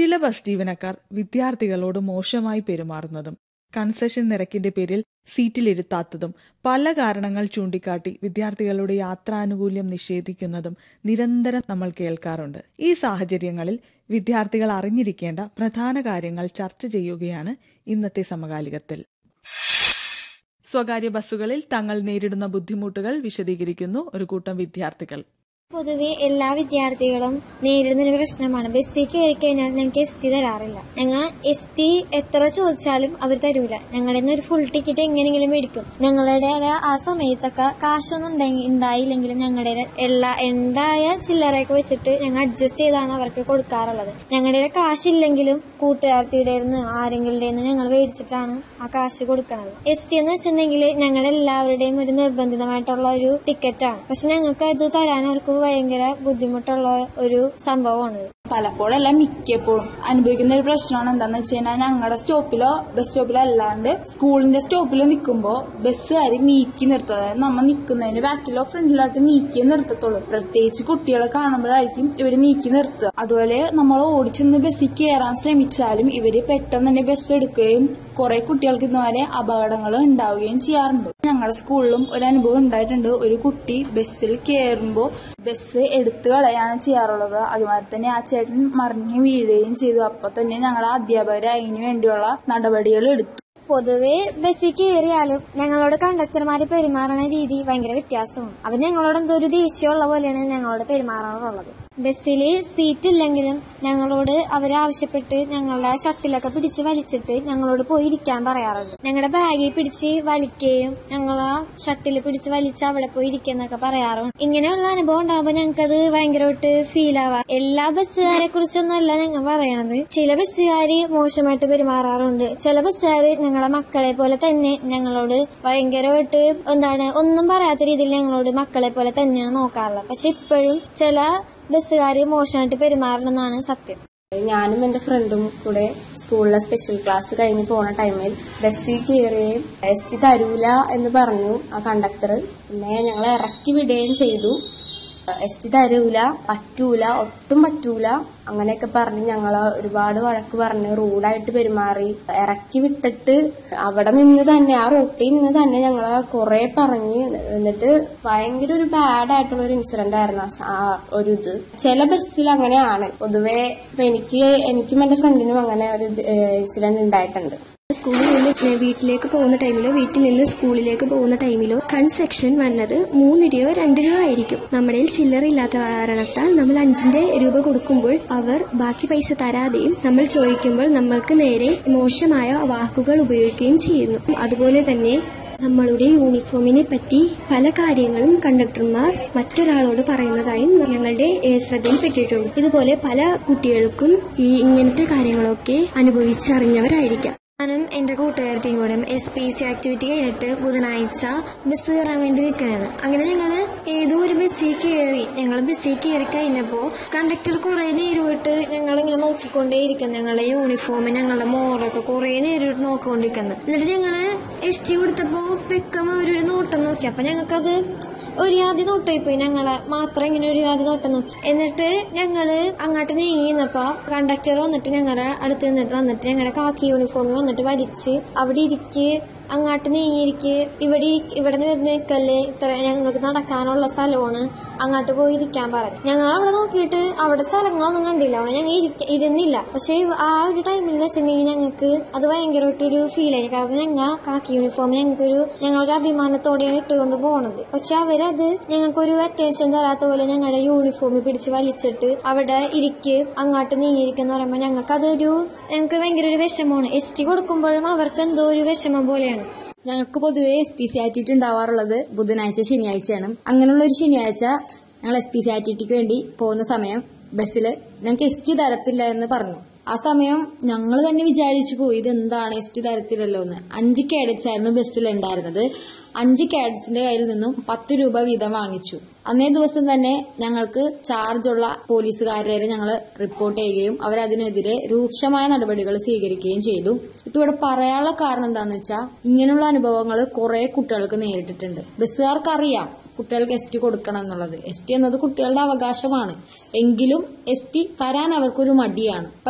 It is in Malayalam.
ചില ബസ് ജീവനക്കാർ വിദ്യാർത്ഥികളോട് മോശമായി പെരുമാറുന്നതും കൺസെഷൻ നിരക്കിന്റെ പേരിൽ സീറ്റിലിരുത്താത്തതും പല കാരണങ്ങൾ ചൂണ്ടിക്കാട്ടി വിദ്യാർത്ഥികളുടെ യാത്രാനുകൂല്യം നിഷേധിക്കുന്നതും നിരന്തരം നമ്മൾ കേൾക്കാറുണ്ട് ഈ സാഹചര്യങ്ങളിൽ വിദ്യാർത്ഥികൾ അറിഞ്ഞിരിക്കേണ്ട പ്രധാന കാര്യങ്ങൾ ചർച്ച ചെയ്യുകയാണ് ഇന്നത്തെ സമകാലികത്തിൽ സ്വകാര്യ ബസ്സുകളിൽ തങ്ങൾ നേരിടുന്ന ബുദ്ധിമുട്ടുകൾ വിശദീകരിക്കുന്നു ഒരു കൂട്ടം വിദ്യാർത്ഥികൾ പൊതുവെ എല്ലാ വിദ്യാർത്ഥികളും നേരിടുന്ന ഒരു പ്രശ്നമാണ് ബസ്സിൽ കയറി കഴിഞ്ഞാൽ ഞങ്ങൾക്ക് എസ് ടി തരാറില്ല ഞങ്ങൾ എസ് ടി എത്ര ചോദിച്ചാലും അവർ തരൂല ഞങ്ങളുടെ ഒരു ഫുൾ ടിക്കറ്റ് എങ്ങനെയെങ്കിലും മേടിക്കും ഞങ്ങളുടെ ആ സമയത്തൊക്കെ കാശൊന്നും ഉണ്ടെങ്കിൽ ഉണ്ടായില്ലെങ്കിലും ഞങ്ങളുടെ എല്ലാ ഉണ്ടായ ചില്ലറയൊക്കെ വെച്ചിട്ട് ഞങ്ങൾ അഡ്ജസ്റ്റ് ചെയ്താണ് അവർക്ക് കൊടുക്കാറുള്ളത് ഞങ്ങളുടെ കാശില്ലെങ്കിലും കൂട്ടുകാർത്തിയുടെ ആരെങ്കിലും ഞങ്ങൾ മേടിച്ചിട്ടാണ് ആ കാശ് കൊടുക്കുന്നത് എസ് ടി എന്ന് വെച്ചിട്ടുണ്ടെങ്കിൽ ഞങ്ങളെല്ലാവരുടെയും ഒരു നിർബന്ധിതമായിട്ടുള്ള ഒരു ടിക്കറ്റാണ് പക്ഷെ ഞങ്ങൾക്ക് അത് തരാൻ അവർക്ക് ഭയങ്കര ബുദ്ധിമുട്ടുള്ള ഒരു സംഭവമാണ് പലപ്പോഴല്ല മിക്കപ്പോഴും അനുഭവിക്കുന്ന ഒരു പ്രശ്നമാണ് എന്താന്ന് വെച്ച് കഴിഞ്ഞാൽ ഞങ്ങളുടെ സ്റ്റോപ്പിലോ ബസ് സ്റ്റോപ്പിലോ അല്ലാണ്ട് സ്കൂളിന്റെ സ്റ്റോപ്പിലോ നിൽക്കുമ്പോൾ ബസ്സുകാർ നീക്കി നിർത്തും അതായത് നമ്മൾ നിൽക്കുന്നതിന്റെ ബാക്കിലോ ഫ്രണ്ടിലോട്ട് നീക്കി നിർത്തത്തുള്ളൂ പ്രത്യേകിച്ച് കുട്ടികളെ കാണുമ്പോഴായിരിക്കും ഇവര് നീക്കി നിർത്തുക അതുപോലെ നമ്മൾ ഓടിച്ചെന്ന് ബസ്സിൽ കയറാൻ ശ്രമിച്ചാലും ഇവര് പെട്ടെന്ന് തന്നെ ബസ് എടുക്കുകയും കുറെ കുട്ടികൾക്ക് ഇന്നുവരെ അപകടങ്ങൾ ഉണ്ടാവുകയും ചെയ്യാറുണ്ട് ഞങ്ങളുടെ സ്കൂളിലും ഒരു അനുഭവം ഉണ്ടായിട്ടുണ്ട് ഒരു കുട്ടി ബസ്സിൽ കയറുമ്പോൾ ബസ് എടുത്തു കളയാണ് ചെയ്യാറുള്ളത് അതുമാതിരി തന്നെ ആ ചേട്ടൻ മറിഞ്ഞു വീഴുകയും ചെയ്തു അപ്പൊ തന്നെ ഞങ്ങളുടെ അധ്യാപകർ അതിനു വേണ്ടിയുള്ള നടപടികൾ എടുത്തു പൊതുവെ ബസ്സിൽ കയറിയാലും ഞങ്ങളോട് കണ്ടക്ടർമാര് പെരുമാറുന്ന രീതി ഭയങ്കര വ്യത്യാസമാണ് അത് ഞങ്ങളോട് എന്തോ ഒരു ദേഷ്യമുള്ള പോലെയാണ് ഞങ്ങളോട് പെരുമാറാറുള്ളത് ബസ്സിൽ സീറ്റ് ഇല്ലെങ്കിലും ഞങ്ങളോട് അവരാവശ്യപ്പെട്ട് ഞങ്ങളുടെ ഷട്ടിലൊക്കെ പിടിച്ച് വലിച്ചിട്ട് ഞങ്ങളോട് പോയി ഇരിക്കാൻ പറയാറുണ്ട് ഞങ്ങളുടെ ബാഗിൽ പിടിച്ച് വലിക്കുകയും ഞങ്ങൾ ആ ഷട്ടിൽ പിടിച്ച് വലിച്ച് അവിടെ പോയി ഇരിക്കുന്നൊക്കെ പറയാറുണ്ട് ഇങ്ങനെയുള്ള അനുഭവം ഉണ്ടാകുമ്പോൾ ഞങ്ങൾക്കത് ഭയങ്കരമായിട്ട് ഫീൽ ആവാം എല്ലാ ബസ്സുകാരെ കുറിച്ചൊന്നുമല്ല ഞങ്ങൾ പറയണത് ചില ബസ്സുകാര് മോശമായിട്ട് പെരുമാറാറുണ്ട് ചില ബസ്സുകാർ ഞങ്ങളെ മക്കളെ പോലെ തന്നെ ഞങ്ങളോട് ഭയങ്കരമായിട്ട് എന്താണ് ഒന്നും പറയാത്ത രീതിയിൽ ഞങ്ങളോട് മക്കളെ പോലെ തന്നെയാണ് നോക്കാറുള്ളത് പക്ഷെ ഇപ്പോഴും ചില ബസ്സുകാര് മോശമായിട്ട് പെരുമാറണമെന്നാണ് സത്യം ഞാനും എന്റെ ഫ്രണ്ടും കൂടെ സ്കൂളിലെ സ്പെഷ്യൽ ക്ലാസ് കഴിഞ്ഞ് പോണ ടൈമിൽ ബസ്സിൽ കയറുകയും എസ് ടി തരൂല എന്ന് പറഞ്ഞു ആ കണ്ടക്ടർ പിന്നെ ഞങ്ങളെ ഇറക്കി വിടുകയും ചെയ്തു എസ് ടി തരൂല പറ്റൂല ഒട്ടും പറ്റൂല അങ്ങനെയൊക്കെ പറഞ്ഞ് ഞങ്ങള് ഒരുപാട് വഴക്ക് പറഞ്ഞ് റൂഡായിട്ട് പെരുമാറി ഇറക്കി വിട്ടിട്ട് അവിടെ നിന്ന് തന്നെ ആ റൂട്ടിൽ നിന്ന് തന്നെ ഞങ്ങളെ കുറെ പറഞ്ഞ് എന്നിട്ട് ഭയങ്കര ഒരു ബാഡ് ആയിട്ടുള്ള ഒരു ഇൻസിഡന്റ് ആയിരുന്നു ആ ഒരു ഇത് ചില ബസ്സിൽ അങ്ങനെയാണ് പൊതുവെ ഇപ്പൊ എനിക്ക് എനിക്കും എന്റെ ഫ്രണ്ടിനും അങ്ങനെ ഒരു ഇൻസിഡന്റ് ഉണ്ടായിട്ടുണ്ട് സ്കൂളിൽ നിന്ന് വീട്ടിലേക്ക് പോകുന്ന ടൈമിലോ വീട്ടിൽ നിന്ന് സ്കൂളിലേക്ക് പോകുന്ന ടൈമിലോ കൺസെക്ഷൻ വന്നത് മൂന്ന് രൂപയോ രണ്ട് രൂപ ആയിരിക്കും നമ്മുടെ ചില്ലറ ഇല്ലാത്ത കാരണത്താൽ നമ്മൾ അഞ്ചിന്റെ രൂപ കൊടുക്കുമ്പോൾ അവർ ബാക്കി പൈസ തരാതെയും നമ്മൾ ചോദിക്കുമ്പോൾ നമ്മൾക്ക് നേരെ മോശമായ വാക്കുകൾ ഉപയോഗിക്കുകയും ചെയ്യുന്നു അതുപോലെ തന്നെ നമ്മളുടെ യൂണിഫോമിനെ പറ്റി പല കാര്യങ്ങളും കണ്ടക്ടർമാർ മറ്റൊരാളോട് പറയുന്നതായും ഞങ്ങളുടെ ശ്രദ്ധയിൽപ്പെട്ടിട്ടുണ്ട് ഇതുപോലെ പല കുട്ടികൾക്കും ഈ ഇങ്ങനത്തെ കാര്യങ്ങളൊക്കെ അനുഭവിച്ചറിഞ്ഞവരായിരിക്കാം ഞാനും എന്റെ കൂട്ടുകാരത്തെയും കൂടെ എസ് പി സി ആക്ടിവിറ്റി കഴിഞ്ഞിട്ട് ബുധനാഴ്ച ബസ് കയറാൻ വേണ്ടി നിൽക്കുകയാണ് അങ്ങനെ ഞങ്ങൾ ഏതോ ഒരു ബസ്സിൽ കയറി ഞങ്ങൾ ബസ്സിൽ കയറി കഴിഞ്ഞപ്പോൾ കണ്ടക്ടർ കുറെ നേരമായിട്ട് ഞങ്ങൾ ഇങ്ങനെ നോക്കിക്കൊണ്ടേയിരിക്കുന്നു ഞങ്ങളുടെ യൂണിഫോം ഞങ്ങളുടെ മോറൊക്കെ കുറെ നേരം നോക്കിക്കൊണ്ടിരിക്കുന്നു എന്നിട്ട് ഞങ്ങള് എസ് ടി കൊടുത്തപ്പോൾ പെക്കം അവരൊരു നോട്ടം നോക്കി അപ്പൊ ഞങ്ങൾക്കത് ഒരു ആദ്യ നോട്ടായി പോയി ഞങ്ങളെ മാത്രം ഇങ്ങനെ ഒരു ആദ്യ നോട്ടം നോക്കി എന്നിട്ട് ഞങ്ങള് അങ്ങോട്ട് നീങ്ങിന്നപ്പോ കണ്ടക്ടർ വന്നിട്ട് ഞങ്ങളുടെ അടുത്ത് നിന്നിട്ട് വന്നിട്ട് ഞങ്ങളുടെ കാക്കി യൂണിഫോമിൽ വന്നിട്ട് വലിച്ച് അവിടെ ഇരിക്ക് അങ്ങോട്ട് നീങ്ങിയിരിക്ക് ഇവിടെ ഇവിടെ നിന്ന് വരുന്ന നിൽക്കല്ലേ ഇത്ര ഞങ്ങൾക്ക് നടക്കാനുള്ള സ്ഥലമാണ് അങ്ങോട്ട് പോയി ഇരിക്കാൻ പറഞ്ഞു ഞങ്ങൾ അവിടെ നോക്കിയിട്ട് അവിടെ സ്ഥലങ്ങളൊന്നും കണ്ടില്ല അവിടെ ഞങ്ങൾ ഇരുന്നില്ല പക്ഷെ ആ ഒരു ടൈമിൽ വെച്ചിട്ടുണ്ടെങ്കിൽ ഞങ്ങൾക്ക് അത് ഭയങ്കരമായിട്ടൊരു ഫീൽ ആയി കാരണം ഞങ്ങൾ കാക്കി യൂണിഫോം ഞങ്ങൾക്കൊരു ഞങ്ങളുടെ അഭിമാനത്തോടെയാണ് ഇട്ടുകൊണ്ട് പോണത് പക്ഷെ അവരത് ഞങ്ങൾക്കൊരു അറ്റൻഷൻ തരാത്ത പോലെ ഞങ്ങളുടെ യൂണിഫോം പിടിച്ച് വലിച്ചിട്ട് അവിടെ ഇരിക്ക് അങ്ങോട്ട് നീങ്ങിയിരിക്കുന്ന പറയുമ്പോൾ ഞങ്ങൾക്ക് അതൊരു ഞങ്ങൾക്ക് ഭയങ്കര ഒരു വിഷമമാണ് എസ് ടി കൊടുക്കുമ്പോഴും അവർക്ക് എന്തോ ഒരു വിഷമം പോലെയാണ് ഞങ്ങൾക്ക് പൊതുവെ എസ് പി സി ആറ്റിറ്റി ഉണ്ടാവാറുള്ളത് ബുധനാഴ്ച ശനിയാഴ്ചയാണ് അങ്ങനെയുള്ള ഒരു ശനിയാഴ്ച ഞങ്ങൾ എസ് പി സി ആറ്റിറ്റിക്ക് വേണ്ടി പോകുന്ന സമയം ബസ്സിൽ ഞങ്ങൾക്ക് എസ് ടി തരത്തില്ല എന്ന് പറഞ്ഞു ആ സമയം ഞങ്ങൾ തന്നെ വിചാരിച്ചു പോയി ഇത് എന്താണ് എസ് ടി തരത്തില്ലല്ലോ എന്ന് അഞ്ച് കാഡറ്റ്സ് ആയിരുന്നു ബസ്സിൽ ഉണ്ടായിരുന്നത് അഞ്ച് കാഡറ്റ്സിന്റെ കയ്യിൽ നിന്നും പത്ത് രൂപ വീതം വാങ്ങിച്ചു അന്നേ ദിവസം തന്നെ ഞങ്ങൾക്ക് ചാർജുള്ള പോലീസുകാരെ ഞങ്ങൾ റിപ്പോർട്ട് ചെയ്യുകയും അവരതിനെതിരെ രൂക്ഷമായ നടപടികൾ സ്വീകരിക്കുകയും ചെയ്തു ഇപ്പൊ ഇവിടെ പറയാനുള്ള കാരണം എന്താണെന്ന് വെച്ചാൽ ഇങ്ങനെയുള്ള അനുഭവങ്ങൾ കുറെ കുട്ടികൾക്ക് നേരിട്ടിട്ടുണ്ട് ബസ്സുകാർക്ക് അറിയാം കുട്ടികൾക്ക് എസ് ടി കൊടുക്കണം എന്നുള്ളത് എസ് ടി എന്നത് കുട്ടികളുടെ അവകാശമാണ് എങ്കിലും എസ് ടി തരാൻ അവർക്കൊരു മടിയാണ്